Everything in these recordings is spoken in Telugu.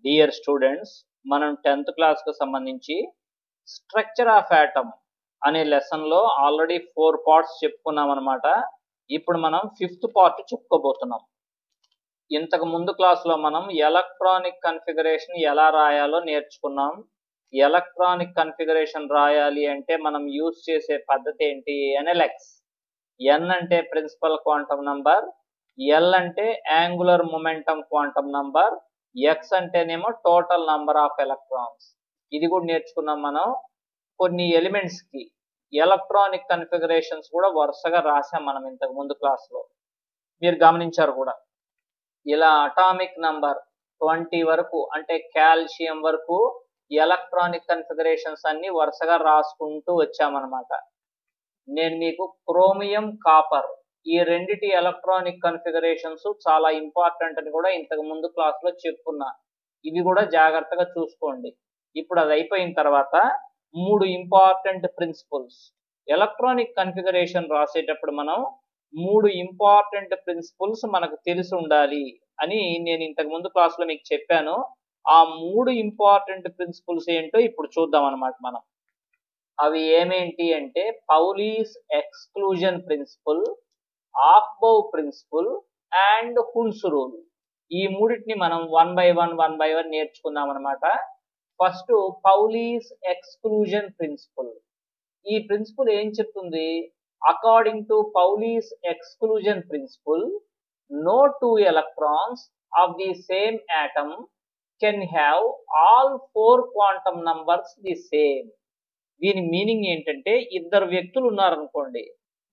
డియర్ స్టూడెంట్స్ మనం టెన్త్ క్లాస్కి సంబంధించి స్ట్రక్చర్ ఆఫ్ యాటమ్ అనే లెసన్లో ఆల్రెడీ ఫోర్ పార్ట్స్ చెప్పుకున్నాం అనమాట ఇప్పుడు మనం ఫిఫ్త్ పార్ట్ చెప్పుకోబోతున్నాం ఇంతకు ముందు క్లాస్లో మనం ఎలక్ట్రానిక్ కన్ఫిగరేషన్ ఎలా రాయాలో నేర్చుకున్నాం ఎలక్ట్రానిక్ కన్ఫిగరేషన్ రాయాలి అంటే మనం యూజ్ చేసే పద్ధతి ఏంటి ఎన్ఎల్ఎక్స్ ఎన్ అంటే ప్రిన్సిపల్ క్వాంటమ్ నంబర్ ఎల్ అంటే angular momentum quantum number X అంటేనేమో టోటల్ నంబర్ ఆఫ్ ఎలక్ట్రాన్స్ ఇది కూడా నేర్చుకున్నాం మనం కొన్ని ఎలిమెంట్స్ కి ఎలక్ట్రానిక్ కన్ఫిగరేషన్స్ కూడా వరుసగా రాసాం మనం ఇంతకు ముందు క్లాస్లో మీరు గమనించారు కూడా ఇలా అటామిక్ నంబర్ ట్వంటీ వరకు అంటే కాల్షియం వరకు ఎలక్ట్రానిక్ కన్ఫిగరేషన్స్ అన్ని వరుసగా రాసుకుంటూ వచ్చామన్నమాట నేను మీకు క్రోమియం కాపర్ ఈ రెండిటి ఎలక్ట్రానిక్ కన్ఫిగరేషన్స్ చాలా ఇంపార్టెంట్ అని కూడా ఇంతకు ముందు క్లాస్లో చెప్పుకున్నా ఇవి కూడా జాగ్రత్తగా చూసుకోండి ఇప్పుడు అది అయిపోయిన తర్వాత మూడు ఇంపార్టెంట్ ప్రిన్సిపల్స్ ఎలక్ట్రానిక్ కన్ఫిగరేషన్ రాసేటప్పుడు మనం మూడు ఇంపార్టెంట్ ప్రిన్సిపల్స్ మనకు తెలిసి ఉండాలి అని నేను ఇంతకు ముందు క్లాస్లో మీకు చెప్పాను ఆ మూడు ఇంపార్టెంట్ ప్రిన్సిపల్స్ ఏంటో ఇప్పుడు చూద్దాం అనమాట మనం అవి ఏమేంటి అంటే Pauli's exclusion principle of bow principle and హుల్స్ రూల్ ఈ మూడింటిని మనం one by one one by one నేర్చుకుందాం అనమాట ఫస్ట్ పౌలీస్ ఎక్స్క్లూజన్ ప్రిన్సిపల్ ఈ ప్రిన్సిపల్ ఏం చెప్తుంది according to Pauli's exclusion principle no two electrons of the same atom can have all four quantum numbers the same దీని మీనింగ్ ఏంటంటే ఇద్దరు వ్యక్తులు ఉన్నారనుకోండి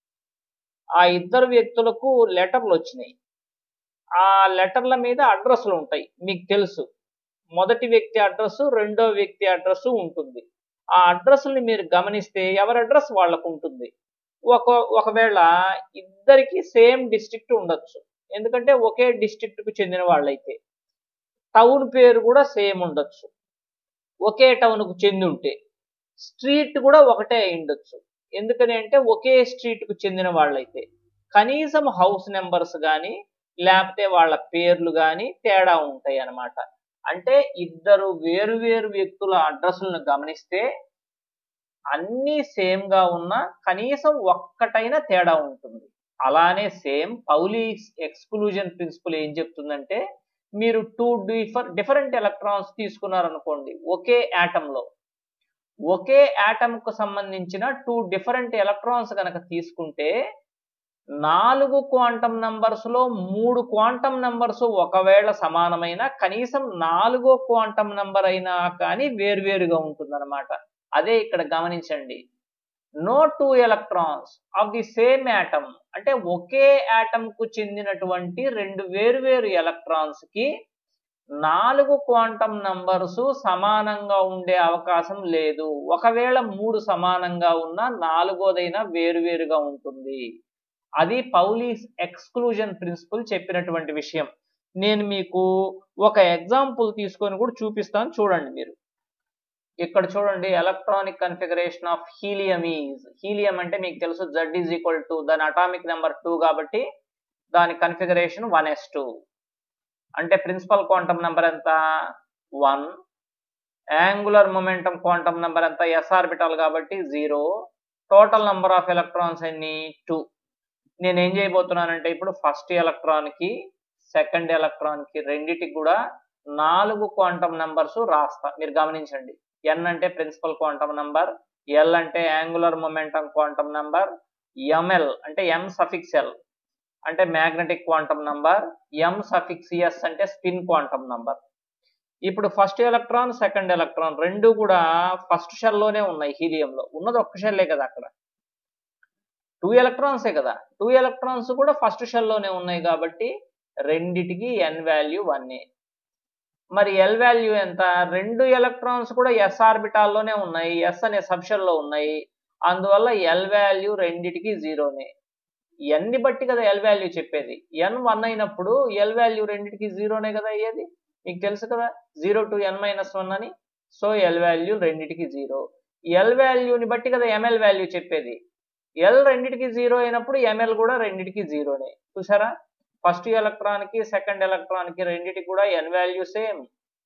ఆ ఇద్దరు వ్యక్తులకు లెటర్లు వచ్చినాయి ఆ లెటర్ల మీద అడ్రస్లు ఉంటాయి మీకు తెలుసు మొదటి వ్యక్తి అడ్రస్ రెండో వ్యక్తి అడ్రస్ ఉంటుంది ఆ అడ్రస్ని మీరు గమనిస్తే ఎవరి అడ్రస్ వాళ్ళకు ఉంటుంది ఒక ఒకవేళ ఇద్దరికి సేమ్ డిస్ట్రిక్ట్ ఉండొచ్చు ఎందుకంటే ఒకే డిస్ట్రిక్ట్కు చెందిన వాళ్ళైతే టౌన్ పేరు కూడా సేమ్ ఉండొచ్చు ఒకే టౌన్కు చెంది ఉంటే స్ట్రీట్ కూడా ఒకటే అయి ఉండొచ్చు ఎందుకని అంటే ఒకే స్ట్రీట్కు చెందిన వాళ్ళైతే కనీసం హౌస్ నెంబర్స్ కానీ లేకపోతే వాళ్ళ పేర్లు కానీ తేడా ఉంటాయి అన్నమాట అంటే ఇద్దరు వేరు వేరు వ్యక్తుల అడ్రస్లను గమనిస్తే అన్నీ సేమ్గా ఉన్నా కనీసం ఒక్కటైనా తేడా ఉంటుంది అలానే సేమ్ పౌలీస్ ఎక్స్క్లూజన్ ప్రిన్సిపల్ ఏం చెప్తుందంటే మీరు టూ డిఫర్ డిఫరెంట్ ఎలక్ట్రాన్స్ తీసుకున్నారనుకోండి ఒకే యాటంలో ఒకే యాటంకు సంబంధించిన టూ డిఫరెంట్ ఎలక్ట్రాన్స్ కనుక తీసుకుంటే నాలుగు క్వాంటమ్ నంబర్స్లో మూడు క్వాంటమ్ నంబర్స్ ఒకవేళ సమానమైన కనీసం నాలుగో క్వాంటమ్ నంబర్ అయినా కానీ వేరువేరుగా ఉంటుందన్నమాట అదే ఇక్కడ గమనించండి no two electrons of the same atom అంటే ఒకే యాటమ్కు చెందినటువంటి రెండు వేరువేరు ఎలక్ట్రాన్స్కి నాలుగు క్వాంటమ్ నంబర్స్ సమానంగా ఉండే అవకాశం లేదు ఒకవేళ మూడు సమానంగా ఉన్నా నాలుగోదైనా వేరువేరుగా ఉంటుంది అది పౌలీస్ ఎక్స్క్లూజన్ ప్రిన్సిపల్ చెప్పినటువంటి విషయం నేను మీకు ఒక ఎగ్జాంపుల్ తీసుకొని కూడా చూపిస్తాను చూడండి మీరు ఇక్కడ చూడండి electronic configuration of helium is helium అంటే మీకు తెలుసు జడ్ ఈజ్ ఈక్వల్ టు దాని అటామిక్ నెంబర్ టూ కాబట్టి దాని కన్ఫిగరేషన్ వన్ ఎస్ టూ అంటే ప్రిన్సిపల్ క్వాంటమ్ నెంబర్ ఎంత one angular momentum quantum number ఎంత ఎస్ ఆర్బిటాల్ కాబట్టి zero total number of electrons ఎన్ని టూ నేను ఏం చేయబోతున్నానంటే ఇప్పుడు ఫస్ట్ ఎలక్ట్రాన్కి సెకండ్ ఎలక్ట్రాన్కి రెండిటికి కూడా నాలుగు క్వాంటమ్ నెంబర్స్ రాస్తా మీరు గమనించండి ఎన్ అంటే ప్రిన్సిపల్ క్వాంటమ్ నెంబర్ ఎల్ అంటే angular momentum quantum number ML అంటే ఎం సఫిక్స్ ఎల్ అంటే magnetic quantum number M suffix S అంటే స్పిన్ క్వాంటమ్ నంబర్ ఇప్పుడు ఫస్ట్ ఎలక్ట్రాన్ సెకండ్ ఎలక్ట్రాన్ రెండు కూడా ఫస్ట్ షెల్లోనే ఉన్నాయి హీలియంలో ఉన్నది ఒక్క షెల్లే కదా అక్కడ టూ ఎలక్ట్రాన్సే కదా టూ ఎలక్ట్రాన్స్ కూడా ఫస్ట్ షెల్లోనే ఉన్నాయి కాబట్టి రెండిటికి ఎన్ వాల్యూ వన్నే మరి ఎల్ వాల్యూ ఎంత రెండు ఎలక్ట్రాన్స్ కూడా ఎస్ ఆర్బిటాల్లోనే ఉన్నాయి ఎస్ అనే సబ్షెల్లో ఉన్నాయి అందువల్ల ఎల్ వాల్యూ రెండిటికి జీరోనే ఎన్ని బట్టి కదా ఎల్ వాల్యూ చెప్పేది ఎన్ వన్ అయినప్పుడు ఎల్ వాల్యూ రెండింటికి జీరోనే కదా అయ్యేది మీకు తెలుసు కదా zero to N minus one అని సో ఎల్ వాల్యూ రెండింటికి జీరో ఎల్ వాల్యూని బట్టి కదా ఎంఎల్ వాల్యూ చెప్పేది ఎల్ రెండింటికి జీరో అయినప్పుడు ఎంఎల్ కూడా రెండింటికి జీరోనే చూసారా ఫస్ట్ ఎలక్ట్రాన్కి సెకండ్ ఎలక్ట్రాన్కి రెండింటికి కూడా N value same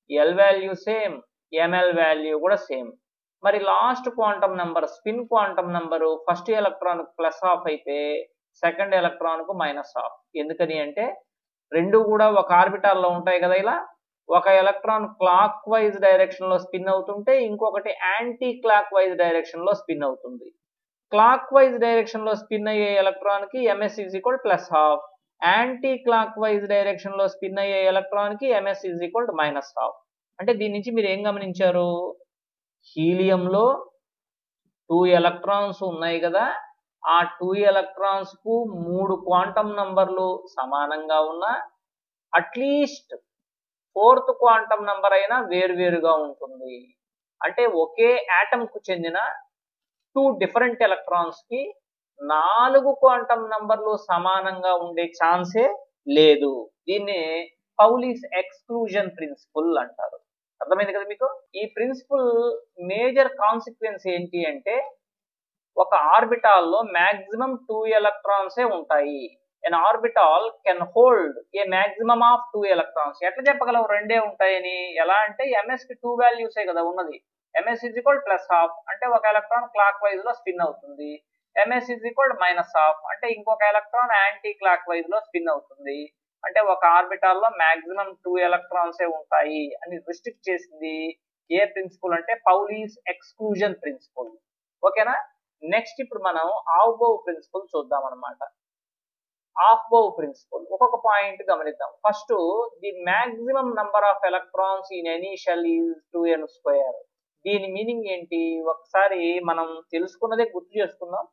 L value same ML value కూడా సేమ్ మరి last quantum number spin quantum number first electron plus half అయితే సెకండ్ ఎలక్ట్రాన్ కు మైనస్ హాఫ్ ఎందుకని అంటే రెండు కూడా ఒక ఆర్బిటాల్లో ఉంటాయి కదా ఇలా ఒక ఎలక్ట్రాన్ క్లాక్ వైజ్ డైరెక్షన్ లో స్పిన్ అవుతుంటే ఇంకొకటి యాంటీ క్లాక్ వైజ్ డైరెక్షన్ లో స్పిన్ అవుతుంది క్లాక్ వైజ్ డైరెక్షన్ లో స్పిన్ అయ్యే ఎలక్ట్రాన్ కి MS is equal plus half clock wise direction లో స్పిన్ అయ్యే ఎలక్ట్రాన్ కి MS is equal minus half అంటే దీని నుంచి మీరు ఏం గమనించారు హీలియంలో టూ ఎలక్ట్రాన్స్ ఉన్నాయి కదా ఆ టూ ఎలక్ట్రాన్స్ కు మూడు క్వాంటమ్ నంబర్లు సమానంగా ఉన్న అట్లీస్ట్ ఫోర్త్ క్వాంటమ్ నంబర్ అయినా వేరువేరుగా ఉంటుంది అంటే ఒకే ఆటమ్ కు చెందిన టూ డిఫరెంట్ ఎలక్ట్రాన్స్ కి నాలుగు క్వాంటమ్ నంబర్లు సమానంగా ఉండే ఛాన్సే లేదు దీన్ని పౌలీస్ ఎక్స్క్లూజన్ ప్రిన్సిపల్ అంటారు అర్థమైంది కదా మీకు ఈ ప్రిన్సిపల్ మేజర్ కాన్సిక్వెన్స్ ఏంటి అంటే ఒక ఆర్బిటాల్లో మాక్సిమం టూ ఎలక్ట్రాన్సే ఉంటాయి an orbital can hold a maximum of two electrons ఎట్లా చెప్పగలవు రెండే ఉంటాయని ఎలా అంటే ఎంఎస్ కి టూ వాల్యూసే కదా ఉన్నది MS is equal plus half అంటే ఒక ఎలక్ట్రాన్ క్లాక్ వైజ్ లో స్పిన్ అవుతుంది MS is equal minus half అంటే ఇంకొక ఎలక్ట్రాన్ యాంటీ క్లాక్ వైజ్ లో స్పిన్ అవుతుంది అంటే ఒక ఆర్బిటాల్లో మాక్సిమం టూ ఎలక్ట్రాన్సే ఉంటాయి అని రిస్ట్రిక్ట్ చేసింది ఏ ప్రిన్సిపల్ అంటే పౌలీస్ ఎక్స్క్లూజన్ ప్రిన్సిపల్ ఓకేనా నెక్స్ట్ ఇప్పుడు మనం ఆఫ్ బౌ ప్రిన్సిపల్ చూద్దాం అనమాట ఆఫ్ బౌ ప్రిన్సిపల్ ఒక్కొక్క పాయింట్ గమనిద్దాం first the maximum number of electrons in any shell is two N square దీని మీనింగ్ ఏంటి ఒకసారి మనం తెలుసుకున్నదే గుర్తు చేసుకుందాం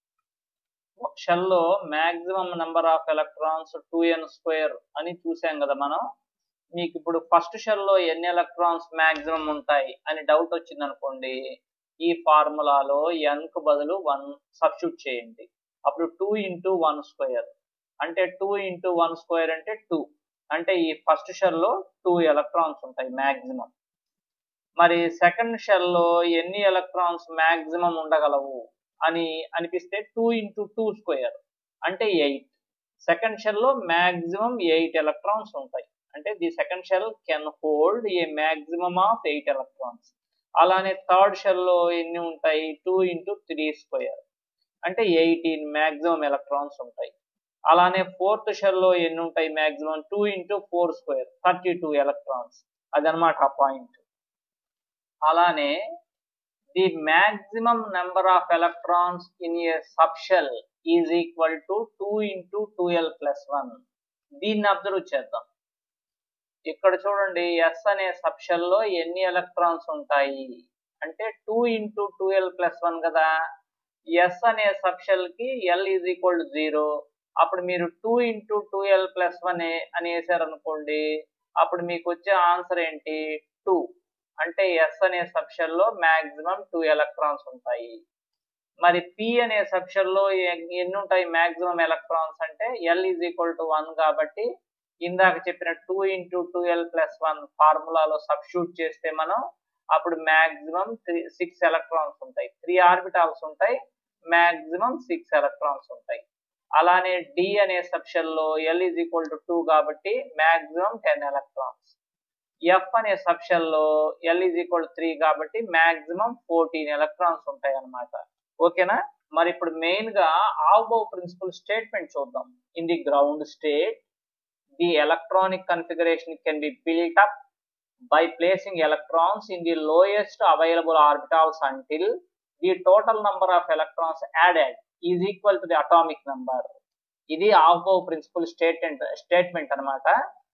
షెల్లో maximum number of electrons two N square అని చూసాం కదా మనం మీకు ఇప్పుడు ఫస్ట్ షెల్లో ఎన్ని ఎలక్ట్రాన్స్ మాక్సిమం ఉంటాయి అని డౌట్ వచ్చింది అనుకోండి ఈ ఫార్ములాలో ఎన్ కు బదులు వన్ సబ్స్టిట్యూట్ చేయండి అప్పుడు టూ ఇంటూ వన్ స్క్వేర్ అంటే టూ ఇంటూ వన్ స్క్వేర్ అంటే టూ అంటే ఈ ఫస్ట్ షెల్లో టూ ఎలక్ట్రాన్స్ ఉంటాయి మాక్సిమం మరి సెకండ్ షెల్లో ఎన్ని ఎలక్ట్రాన్స్ మాక్సిమం ఉండగలవు అని అనిపిస్తే టూ ఇంటూ టూ స్క్వేర్ అంటే ఎయిట్ సెకండ్ షెల్లో మాక్సిమం ఎయిట్ ఎలక్ట్రాన్స్ ఉంటాయి అంటే the second shell can hold a maximum of eight electrons అలానే థర్డ్ షెల్లో ఎన్ని ఉంటాయి టూ ఇంటూ త్రీ స్క్వేర్ అంటే ఎయిటీన్ మాక్సిమం ఎలక్ట్రాన్స్ ఉంటాయి అలానే ఫోర్త్ షెల్లో ఎన్ని ఉంటాయి maximum two into four square thirty two electrons అదనమాట ఆ పాయింట్ అలానే the maximum number of electrons in a subshell is equal to two into two l plus one దీన్ని అబ్జర్వ్ చేద్దాం ఇక్కడ చూడండి ఎస్ అనే సబ్షెల్ లో ఎన్ని ఎలక్ట్రాన్స్ ఉంటాయి అంటే two into two l plus one కదా ఎస్ అనే సబ్షెల్ కి l is equal to zero అప్పుడు మీరు two into two l plus one అని వేసారనుకోండి అప్పుడు మీకు వచ్చే ఆన్సర్ ఏంటి టూ అంటే ఎస్ అనే సబ్షెల్ లో మాక్సిమం టూ ఎలక్ట్రాన్స్ ఉంటాయి మరి పి అనే సబ్షెల్ లో ఎన్ని ఉంటాయి మాక్సిమం ఎలక్ట్రాన్స్ అంటే l is equal to one కాబట్టి ఇందాక చెప్పిన two into two l plus one ఫార్ములాలో సబ్స్టిట్యూట్ చేస్తే మనం అప్పుడు మాక్సిమం త్రీ సిక్స్ ఎలక్ట్రాన్స్ ఉంటాయి త్రీ ఆర్బిటాల్స్ ఉంటాయి మాక్సిమం సిక్స్ ఎలక్ట్రాన్స్ ఉంటాయి అలానే డి అనే సబ్షెల్ లో l is equal to two కాబట్టి మాక్సిమం టెన్ ఎలక్ట్రాన్స్ ఎఫ్ అనే సబ్షెల్ లో ఎల్ ఈజ్ ఈక్వల్ త్రీ కాబట్టి మాక్సిమం ఫోర్టీన్ ఎలక్ట్రాన్స్ ఉంటాయి అన్నమాట ఓకేనా మరి ఇప్పుడు మెయిన్ గా ఆవ్బో ప్రిన్సిపల్ స్టేట్మెంట్ చూద్దాం in the ground state the electronic configuration can be built up by placing electrons in the lowest available orbitals until the total number of electrons added is equal to the atomic number ఇది of bow principle statement statement అనమాట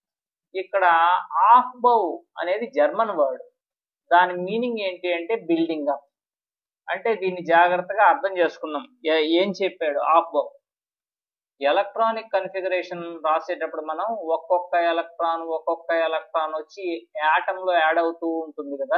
ఇక్కడ ఆఫ్ బౌ అనేది జర్మన్ వర్డ్ దాని మీనింగ్ ఏంటి అంటే బిల్డింగ్ అప్ అంటే దీన్ని జాగ్రత్తగా అర్థం చేసుకుందాం ఏ- ఏం చెప్పాడు ఆఫ్ బౌ ఎలక్ట్రానిక్ కన్ఫిగరేషన్ రాసేటప్పుడు మనం ఒక్కొక్క ఎలక్ట్రాన్ ఒక్కొక్క ఎలక్ట్రాన్ వచ్చి atom లో యాడ్ అవుతూ ఉంటుంది కదా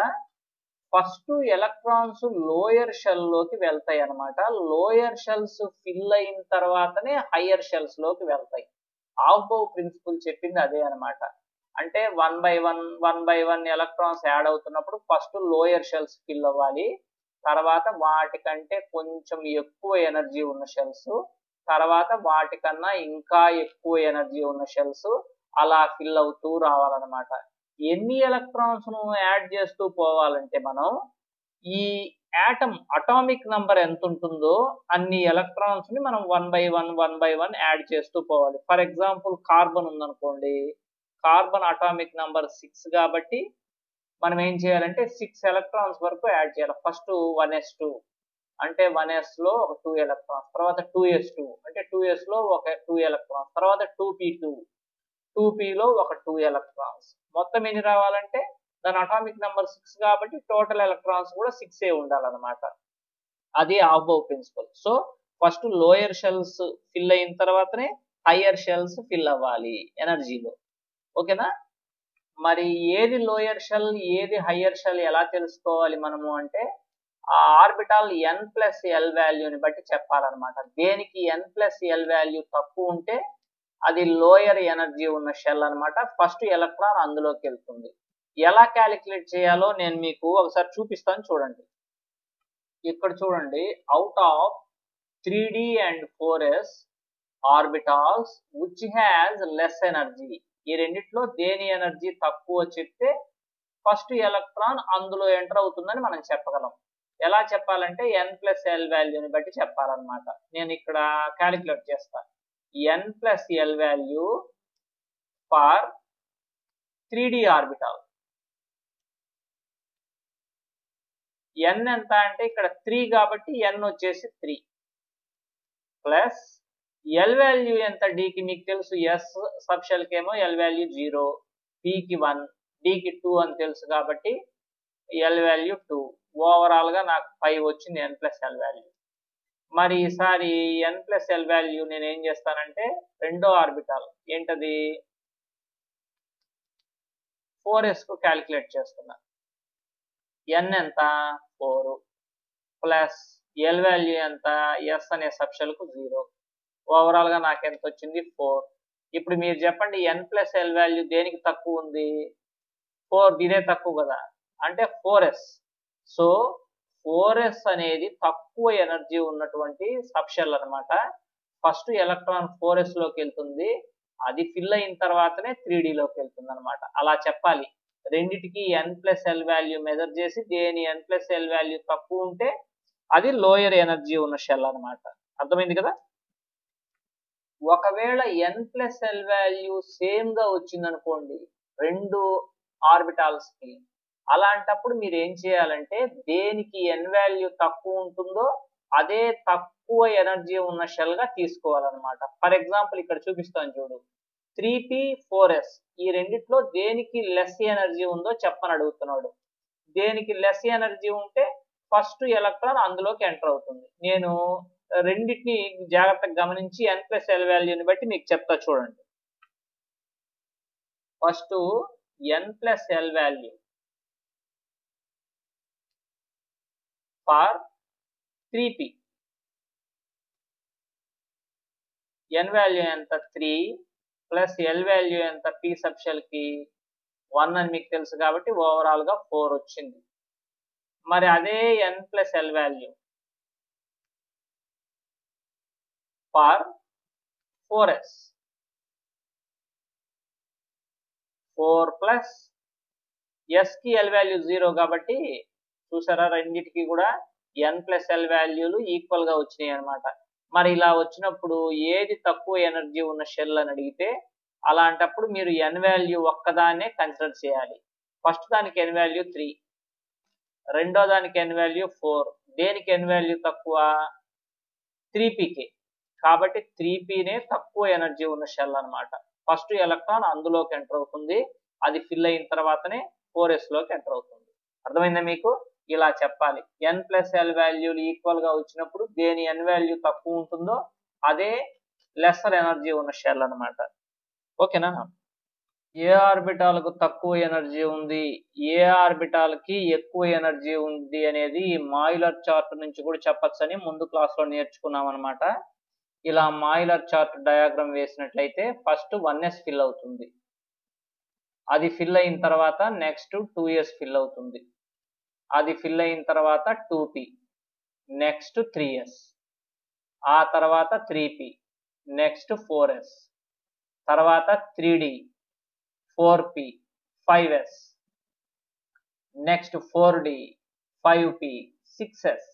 ఫస్ట్ ఎలక్ట్రాన్స్ లోయర్ షెల్ లోకి వెళ్తాయి అన్నమాట లోయర్ షెల్స్ ఫిల్ అయిన తర్వాతనే హయ్యర్ షెల్స్ లోకి వెళ్తాయి ఆఫ్బౌ ప్రిన్సిపల్ చెప్పింది అదే అన్నమాట అంటే one by one one by one electrons add అవుతున్నప్పుడు ఫస్ట్ లోయర్ షెల్స్ ఫిల్ అవ్వాలి తర్వాత వాటికంటే కొంచెం ఎక్కువ ఎనర్జీ ఉన్న షెల్స్ తర్వాత వాటికన్నా ఇంకా ఎక్కువ ఎనర్జీ ఉన్న షెల్స్ అలా ఫిల్ అవుతూ రావాలన్నమాట ఎన్ని ఎలక్ట్రాన్స్ ను యాడ్ చేస్తూ పోవాలంటే మనం ఈ యాటమ్ అటామిక్ నంబర్ ఎంత ఉంటుందో అన్ని ఎలక్ట్రాన్స్ ని మనం one by one one by one add చేస్తూ పోవాలి ఫర్ ఎగ్జాంపుల్ కార్బన్ ఉందనుకోండి కార్బన్ అటామిక్ నంబర్ సిక్స్ కాబట్టి మనం ఏం చేయాలంటే సిక్స్ ఎలక్ట్రాన్స్ వరకు యాడ్ చేయాలి ఫస్ట్ వన్ ఎస్ టూ అంటే వన్ ఎస్ లో ఒక టూ ఎలక్ట్రాన్స్ తర్వాత టూ ఎస్ టూ అంటే టూ ఎస్ లో ఒక టూ ఎలక్ట్రాన్స్ తర్వాత టూ పీ టూ టూ లో ఒక టూ ఎలక్ట్రాన్స్ మొత్తం ఎన్ని రావాలంటే దాని అటామిక్ నెంబర్ సిక్స్ కాబట్టి టోటల్ ఎలక్ట్రాన్స్ కూడా సిక్స్ ఏ ఉండాలన్నమాట అది Aufbau principle so first lower shells fill అయిన తర్వాతనే హయ్యర్ షెల్స్ ఫిల్ అవ్వాలి ఎనర్జీలో ఓకేనా మరి ఏది లోయర్ షెల్ ఏది హయ్యర్ షెల్ ఎలా తెలుసుకోవాలి మనము అంటే ఆ ఆర్బిటాల్ ఎన్ ప్లస్ ఎల్ వాల్యూని బట్టి చెప్పాలన్నమాట దేనికి ఎన్ ప్లస్ ఎల్ వాల్యూ తక్కువ ఉంటే అది లోయర్ ఎనర్జీ ఉన్న షెల్ అనమాట ఫస్ట్ ఎలక్ట్రాన్ అందులోకి వెళ్తుంది ఎలా క్యాలిక్యులేట్ చేయాలో నేను మీకు ఒకసారి చూపిస్తాను చూడండి ఇక్కడ చూడండి out of three d and four s orbitals which has less energy ఈ రెండిట్లో దేని ఎనర్జీ తక్కువ చెప్తే ఫస్ట్ ఎలక్ట్రాన్ అందులో ఎంటర్ అవుతుందని మనం చెప్పగలం ఎలా చెప్పాలంటే ఎన్ ప్లస్ ఎల్ వాల్యూని బట్టి చెప్పాలన్నమాట నేను ఇక్కడ క్యాలిక్యులేట్ చేస్తాను n plus l value for three d orbital n ఎంత అంటే ఇక్కడ త్రీ కాబట్టి ఎన్ వచ్చేసి త్రీ ప్లస్ ఎల్ వాల్యూ ఎంత డికి మీకు తెలుసు ఎస్ సబ్షెల్కి ఏమో ఎల్ వాల్యూ జీరో పికి వన్ డికి టూ అని తెలుసు కాబట్టి ఎల్ వాల్యూ టూ ఓవరాల్గా నాకు ఫైవ్ వచ్చింది ఎన్ ప్లస్ ఎల్ వాల్యూ మరి ఈసారి ఎన్ ప్లస్ ఎల్ వాల్యూ నేను ఏం చేస్తానంటే రెండో ఆర్బిటాల్ ఏంటది ఫోర్ ఎస్కు క్యాలిక్యులేట్ చేస్తున్నా ఎన్ ఎంత ఫోర్ ప్లస్ ఎల్ వాల్యూ ఎంత ఎస్ అనే సబ్షెల్కు జీరో ఓవరాల్గా నాకు ఎంత వచ్చింది ఫోర్ ఇప్పుడు మీరు చెప్పండి ఎన్ ప్లస్ ఎల్ వాల్యూ దేనికి తక్కువ ఉంది ఫోర్ ఇదే తక్కువ కదా అంటే four s so four s అనేది తక్కువ ఎనర్జీ ఉన్నటువంటి సబ్షెల్ అనమాట ఫస్ట్ ఎలక్ట్రాన్ ఫోర్ ఎస్ లోకి వెళ్తుంది అది ఫిల్ అయిన తర్వాతనే త్రీ లోకి వెళ్తుంది అనమాట అలా చెప్పాలి రెండిటికి n plus l value measure చేసి దేని ఎన్ ప్లస్ ఎల్ వాల్యూ తక్కువ ఉంటే అది లోయర్ ఎనర్జీ ఉన్న షెల్ అనమాట అర్థమైంది కదా ఒకవేళ n plus l value same గా వచ్చింది అనుకోండి రెండు ఆర్బిటాల్స్ కి అలాంటప్పుడు మీరు ఏం చేయాలంటే దేనికి ఎన్ వాల్యూ తక్కువ ఉంటుందో అదే తక్కువ ఎనర్జీ ఉన్న షెల్ గా తీసుకోవాలన్నమాట ఫర్ ఎగ్జాంపుల్ ఇక్కడ చూపిస్తాను చూడు త్రీ పి ఫోర్ ఎస్ ఈ రెండిట్లో దేనికి లెస్ ఎనర్జీ ఉందో చెప్పని అడుగుతున్నాడు దేనికి లెస్ ఎనర్జీ ఉంటే ఫస్ట్ ఎలక్ట్రాన్ అందులోకి ఎంటర్ అవుతుంది నేను రెండింటిని జాగ్రత్తగా గమనించి ఎన్ ప్లస్ ఎల్ వాల్యూని బట్టి మీకు చెప్తా చూడండి first n plus l value for three p n value ఎంత త్రీ ప్లస్ ఎల్ వాల్యూ ఎంత పి సబ్షెల్ కి వన్ అని మీకు తెలుసు కాబట్టి ఓవరాల్ గా ఫోర్ వచ్చింది మరి అదే n plus l value for four s four plus s కి ఎల్ వాల్యూ జీరో కాబట్టి చూసారా రెండింటికి కూడా ఎన్ ప్లస్ ఎల్ వాల్యూలు ఈక్వల్ గా వచ్చినాయి అనమాట మరి ఇలా వచ్చినప్పుడు ఏది తక్కువ ఎనర్జీ ఉన్న షెల్ అని అడిగితే అలాంటప్పుడు మీరు ఎన్ వాల్యూ ఒక్కదాన్నే కన్సిడర్ చేయాలి ఫస్ట్ దానికి ఎన్ వాల్యూ త్రీ రెండో దానికి ఎన్ వాల్యూ ఫోర్ దేనికి ఎన్ వాల్యూ తక్కువ త్రీ పీకే కాబట్టి త్రీ పీనే తక్కువ ఎనర్జీ ఉన్న షెల్ అనమాట ఫస్ట్ ఎలక్ట్రాన్ అందులోకి ఎంటర్ అవుతుంది అది ఫిల్ అయిన తర్వాతనే ఫోర్ ఎస్ లోకి ఎంటర్ అవుతుంది అర్థమైందా మీకు ఇలా చెప్పాలి ఎన్ ప్లస్ ఎల్ వాల్యూలు ఈక్వల్ గా వచ్చినప్పుడు దేని ఎన్ వాల్యూ తక్కువ ఉంటుందో అదే లెస్సర్ ఎనర్జీ ఉన్న షెల్ అనమాట ఓకేనా ఏ ఆర్బిటాల్ కు తక్కువ ఎనర్జీ ఉంది ఏ ఆర్బిటాల్ కి ఎక్కువ ఎనర్జీ ఉంది అనేది ఈ మాయిలర్ చార్ట్ నుంచి కూడా చెప్పొచ్చని ముందు క్లాస్ లో నేర్చుకున్నాం అనమాట ఇలా మాయిలర్ చార్ట్ డయాగ్రామ్ వేసినట్లయితే ఫస్ట్ వన్ ఎస్ ఫిల్ అవుతుంది అది ఫిల్ అయిన తర్వాత నెక్స్ట్ టూ ఇయర్స్ ఫిల్ అవుతుంది అది ఫిల్ అయిన తర్వాత two p next three s ఆ తర్వాత three p next four s తర్వాత three d four p five s next four d five p six s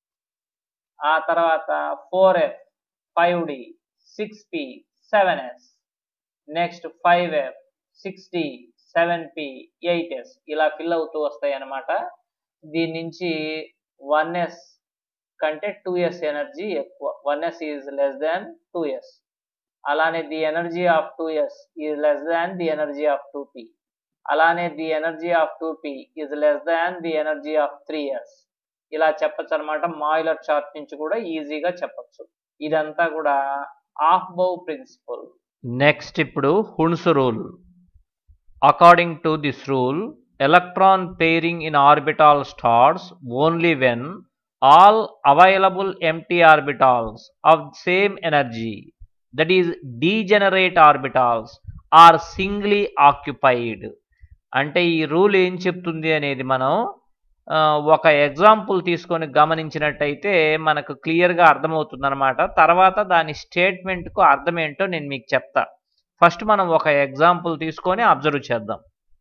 ఆ తర్వాత four f five d six p seven s next five f six d seven p eight s ఇలా ఫిల్ అవుతూ వస్తాయి అన్నమాట దీని నుంచి వన్ ఎస్ కంటే టూ ఎస్ ఎనర్జీ ఎక్కువ one s is less than two yes అలానే the energy of two s is less than the energy of two p అలానే the energy of two p is less than the energy of three s ఇలా చెప్పచ్చు అనమాట మాయిలర్ చార్ట్ నుంచి కూడా ఈజీగా చెప్పచ్చు ఇదంతా కూడా ఆఫ్ బౌ ప్రిన్సిపల్ నెక్స్ట్ ఇప్పుడు Hund's rule according to this rule electron pairing in orbital starts only when all available empty orbitals of same energy that is degenerate orbitals are singly occupied అంటే ఈ రూల్ ఏం చెప్తుంది అనేది మనం ఒక ఎగ్జాంపుల్ తీసుకొని గమనించినట్టయితే మనకు క్లియర్గా అర్థమవుతుంది అనమాట తర్వాత దాని స్టేట్మెంట్కు అర్థం ఏంటో నేను మీకు చెప్తా ఫస్ట్ మనం ఒక ఎగ్జాంపుల్ తీసుకొని అబ్జర్వ్ చేద్దాం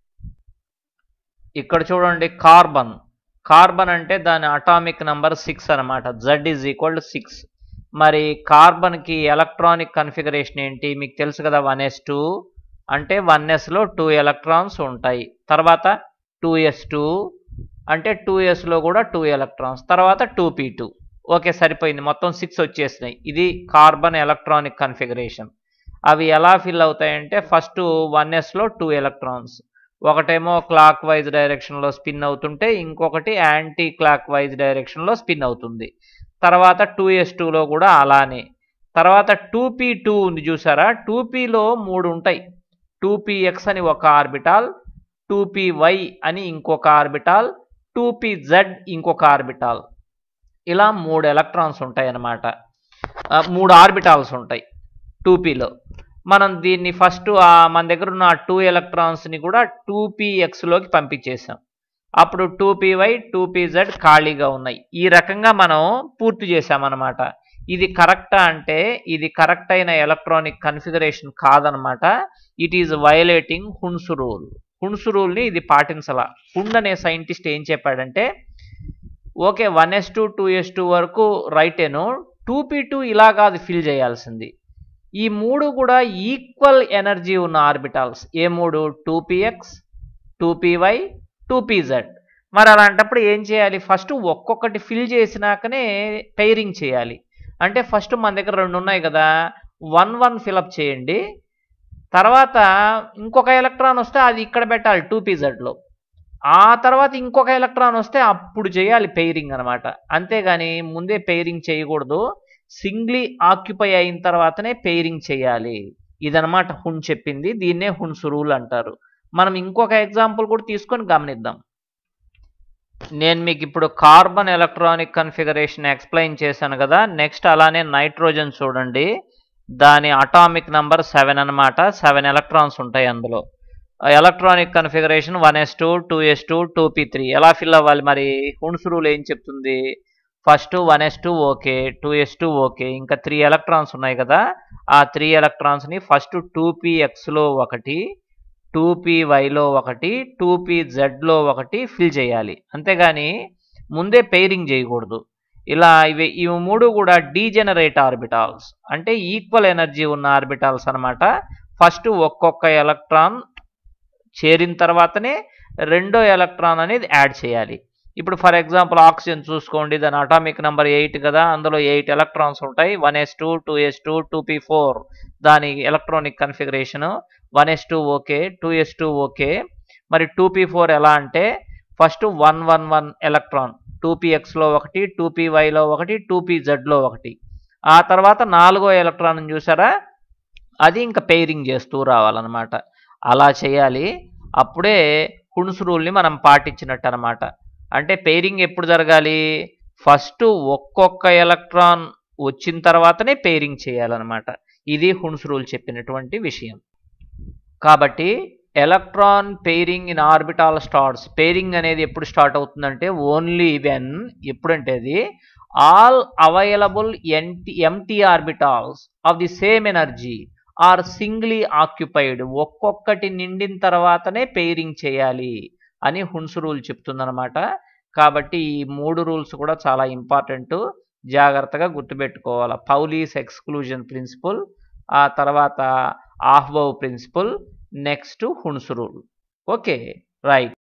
ఇక్కడ చూడండి కార్బన్ కార్బన్ అంటే దాని అటామిక్ నంబర్ సిక్స్ అనమాట z is equal to six మరి కార్బన్కి ఎలక్ట్రానిక్ కన్ఫిగరేషన్ ఏంటి మీకు తెలుసు కదా వన్ ఎస్ టూ అంటే వన్ ఎస్లో టూ ఎలక్ట్రాన్స్ ఉంటాయి తర్వాత టూ ఎస్ టూ అంటే టూ ఎస్లో కూడా టూ ఎలక్ట్రాన్స్ తర్వాత టూ పీ టూ ఓకే సరిపోయింది మొత్తం సిక్స్ వచ్చేసినాయి ఇది కార్బన్ ఎలక్ట్రానిక్ కన్ఫిగరేషన్ అవి ఎలా ఫిల్ అవుతాయంటే ఫస్ట్ వన్ ఎస్లో టూ ఎలక్ట్రాన్స్ ఒకటేమో క్లాక్ వైజ్ డైరెక్షన్లో స్పిన్ అవుతుంటే ఇంకొకటి యాంటీ క్లాక్ వైజ్ డైరెక్షన్లో స్పిన్ అవుతుంది తర్వాత టూ ఎస్ టూలో కూడా అలానే తర్వాత టూ పీ టూ ఉంది చూసారా టూ పీలో మూడు ఉంటాయి టూ పీ ఎక్స్ అని ఒక ఆర్బిటాల్ టూ పీ వై అని ఇంకొక ఆర్బిటాల్ టూ పీ జెడ్ ఇంకొక ఆర్బిటాల్ ఇలా మూడు ఎలక్ట్రాన్స్ ఉంటాయి అన్నమాట మూడు ఆర్బిటాల్స్ ఉంటాయి టూ పీలో మనం దీన్ని ఫస్ట్ మన దగ్గర ఉన్న టూ ఎలక్ట్రాన్స్ని కూడా టూ ఎక్స్లోకి పంపించేసాం అప్పుడు టూ వై టూ జెడ్ ఖాళీగా ఉన్నాయి ఈ రకంగా మనం పూర్తి చేసామన్నమాట ఇది కరెక్టా అంటే ఇది కరెక్ట్ అయిన ఎలక్ట్రానిక్ కన్ఫిగరేషన్ కాదనమాట it is violating Hund's rule Hund's రూల్ని ఇది పాటించాల హుండ్ అనే సైంటిస్ట్ ఏం చెప్పాడంటే okay one yes two two s two వరకు రైటేను టూ పీ టూ ఇలా కాదు ఫిల్ చేయాల్సింది ఈ మూడు కూడా ఈక్వల్ ఎనర్జీ ఉన్న ఆర్బిటాల్స్ ఏ మూడు two p x two p y two p z మరి అలాంటప్పుడు ఏం చేయాలి ఫస్ట్ ఒక్కొక్కటి ఫిల్ చేసినాకనే పైరింగ్ చేయాలి అంటే ఫస్ట్ మన దగ్గర రెండు ఉన్నాయి కదా వన్ వన్ ఫిలప్ చేయండి తర్వాత ఇంకొక ఎలక్ట్రాన్ వస్తే అది ఇక్కడ పెట్టాలి టూ పీజెడ్లో ఆ తర్వాత ఇంకొక ఎలక్ట్రాన్ వస్తే అప్పుడు చేయాలి పెయిరింగ్ అనమాట అంతేగాని ముందే పెయిరింగ్ చేయకూడదు సింగ్లీ ఆక్యుపై అయిన తర్వాతనే పెయిరింగ్ చేయాలి ఇదనమాట హున్ చెప్పింది దీన్నే హున్స్ రూల్ అంటారు మనం ఇంకొక ఎగ్జాంపుల్ కూడా తీసుకొని గమనిద్దాం నేను మీకు ఇప్పుడు కార్బన్ ఎలక్ట్రానిక్ కన్ఫిగరేషన్ ఎక్స్ప్లెయిన్ చేశాను కదా నెక్స్ట్ అలానే నైట్రోజన్ చూడండి దాని అటామిక్ నంబర్ సెవెన్ అనమాట సెవెన్ ఎలక్ట్రాన్స్ ఉంటాయి అందులో electronic configuration one yes two two s two two p three ఎలా ఫిల్ అవ్వాలి మరి హున్స్ రూల్ ఏం చెప్తుంది first one yes two okay two s two okay ఇంకా త్రీ ఎలక్ట్రాన్స్ ఉన్నాయి కదా ఆ త్రీ ఎలక్ట్రాన్స్ని ఫస్ట్ టూ పీ ఎక్స్లో ఒకటి టూ పీ వైలో ఒకటి టూ పీ జెడ్లో ఒకటి ఫిల్ చేయాలి అంతేగాని ముందే పెయిరింగ్ చేయకూడదు ఇలా ఇవి ఇవి మూడు కూడా డీజెనరేట్ ఆర్బిటాల్స్ అంటే ఈక్వల్ ఎనర్జీ ఉన్న ఆర్బిటాల్స్ అనమాట ఫస్ట్ ఒక్కొక్క ఎలక్ట్రాన్ చేరిన తర్వాతనే రెండో ఎలక్ట్రాన్ అనేది యాడ్ చేయాలి ఇప్పుడు ఫర్ ఎగ్జాంపుల్ ఆక్సిజన్ చూసుకోండి దాని అటామిక్ నెంబర్ ఎయిట్ కదా అందులో ఎయిట్ ఎలక్ట్రాన్స్ ఉంటాయి one yes two two s two two p four దాని electronic configuration one yes two okay two s two okay మరి టూ పీ ఫోర్ ఎలా అంటే first one one one electron two p ఎక్స్లో ఒకటి టూ పీ వైలో ఒకటి టూ పీ జెడ్లో ఒకటి ఆ తర్వాత నాలుగో ఎలక్ట్రాన్ చూసారా అది ఇంకా పెయిరింగ్ చేస్తూ రావాలన్నమాట అలా చేయాలి అప్పుడే హున్స్ రూల్ని మనం పాటించినట్టు అనమాట అంటే పెయిరింగ్ ఎప్పుడు జరగాలి ఫస్ట్ ఒక్కొక్క ఎలక్ట్రాన్ వచ్చిన తర్వాతనే పెయిరింగ్ చేయాలన్నమాట ఇది హున్స్ రూల్ చెప్పినటువంటి విషయం కాబట్టి electron pairing in orbital starts pairing అనేది ఎప్పుడు స్టార్ట్ అవుతుందంటే ఓన్లీ వెన్ ఎప్పుడంటే అది all available empty empty orbitals of the same energy are singly occupied ఒక్కొక్కటి నిండిన తర్వాతనే పెయిరింగ్ చేయాలి అని హున్స్ రూల్ చెప్తుందనమాట కాబట్టి ఈ మూడు రూల్స్ కూడా చాలా ఇంపార్టెంట్ జాగ్రత్తగా గుర్తుపెట్టుకోవాలి పౌలీస్ ఎక్స్క్లూజన్ ప్రిన్సిపల్ ఆ తర్వాత Aufbau principle next Hund's rule okay right